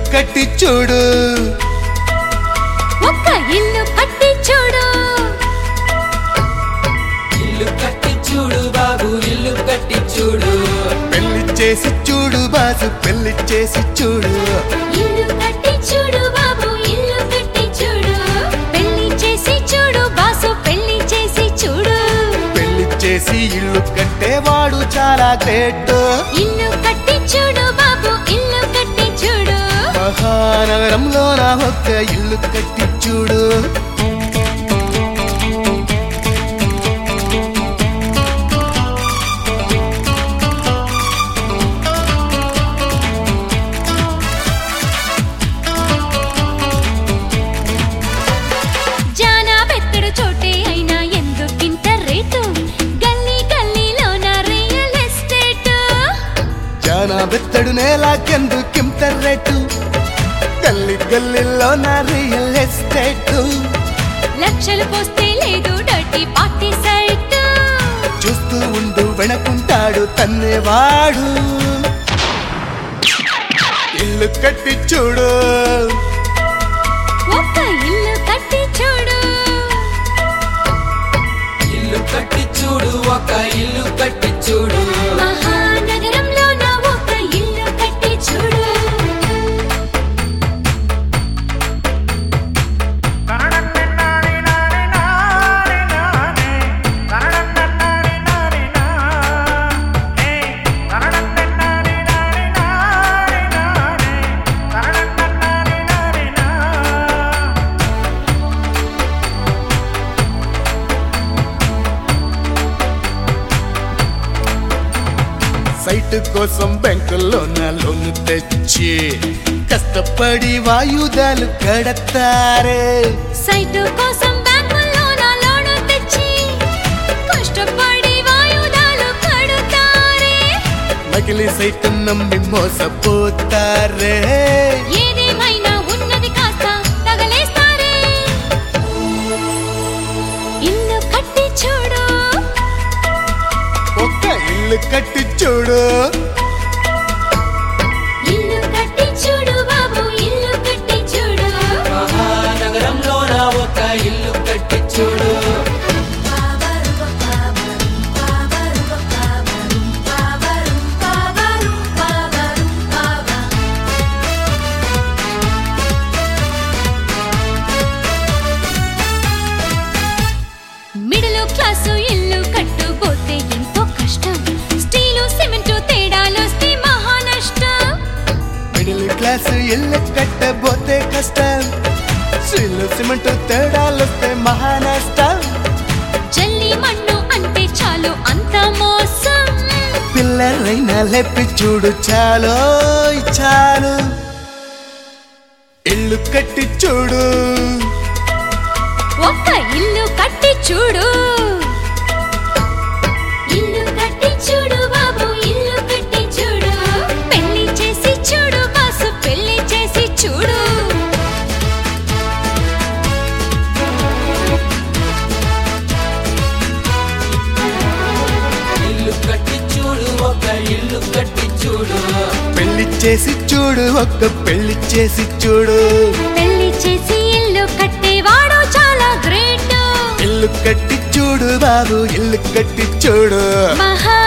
కట్టి చూడు ఒక్క ఇల్లు కట్టి చూడు ఇల్లు కట్టి చూడు బాబు ఇల్లు కట్టి చూడు పెళ్లి చేసి చూడు బాసు పెళ్లి చేసి చూడు ఇల్లు కట్టి చూడు బాబు ఇల్లు కట్టి చూడు పెళ్లి చేసి చూడు బాసు పెళ్లి చేసి చూడు పెళ్లి చేసి ఇల్లు కట్టేవాడు చాలా గ్రేట్ ఇల్లు కట్టి చూడు బాబు ఇల్లు కట్టి చూడు మహానగరంలో నా ఒక్క ఇల్లు కట్టి చూడు జానా బెత్తడు చోటే అయినా ఎందుకింత రేటు గల్లీ గల్లీలోన రియల్ ఎస్టేట్ చాలా బెత్తడు నేలాకెందుకింత రేటు గల్లి గల్లీలో నా రియల్ ఎస్టేట్ లక్షలు పోస్తే లేదు డర్టీ పార్టీ సైట్ చూస్తూ ఉండు వెనకుంటాడు తన్నేవాడు ఇల్లు కట్టి చూడు ఒక్క ఇల్లు కట్టి చూడు ఇల్లు కట్టి చూడు ఒక ఇల్లు కట్టి చూడు మహానగరంలో నా ఒక ఇల్లు కట్టి చూడు సైట్ కోసం బ్యాంకుల్లో నా లోన్ తెచ్చి కష్టపడి వాయుదాలు కడతారే సైట్ కోసం బ్యాంకుల్లో నా లోను తెచ్చి కష్టపడి వాయుదాలు కడుతారే నకిలీ సైట్ నమ్మి మోసపోతారే ఏదేమైనా ఉన్నది కాస్త తగలేస్తారే ఇల్లు కట్టి చూడు ఒక్క ఇల్లు కట్టి చూడు ఇల్లు కట్టి చూడు బాబు ఇల్లు కట్టి చూడు మహానగరంలో నా ఒక ఇల్లు కట్టి చూడు మిడిల్ క్లాసు ఇల్లు కట్టుపోతే ఎంతో కష్టం స్టీలు సిమెంట్ తేడాలొస్తే మహా నష్టం మిడిల్ క్లాస్ ఇల్లు కట్టబోతే కష్టం సిల్లు సిమెంట్ తేడాలొస్తే మహా నష్టం జల్లి మన్ను అంటే చాలు అంత మోసం పిల్లరైనా లేపి చూడు చాలో చాలు ఇల్లు కట్టి చూడు ఒక్క ఇల్లు కట్టి చూడు ఇల్లు కట్టి చూడు బాబు ఇల్లు కట్టి చూడు పెళ్లి చేసి చూడు బాసు పెళ్లి చేసి చూడు ఇల్లు కట్టి చూడు ఒక ఇల్లు కట్టి చూడు పెళ్లి చేసి చూడు ఒక్క పెళ్లి చేసి చూడు పెళ్లి చేసి ఇల్లు కట్టేవాడు చాలా గ్రేట్ ఇల్లు కట్టి చూడు బాబు ఇల్లు కట్టి చూడు మహా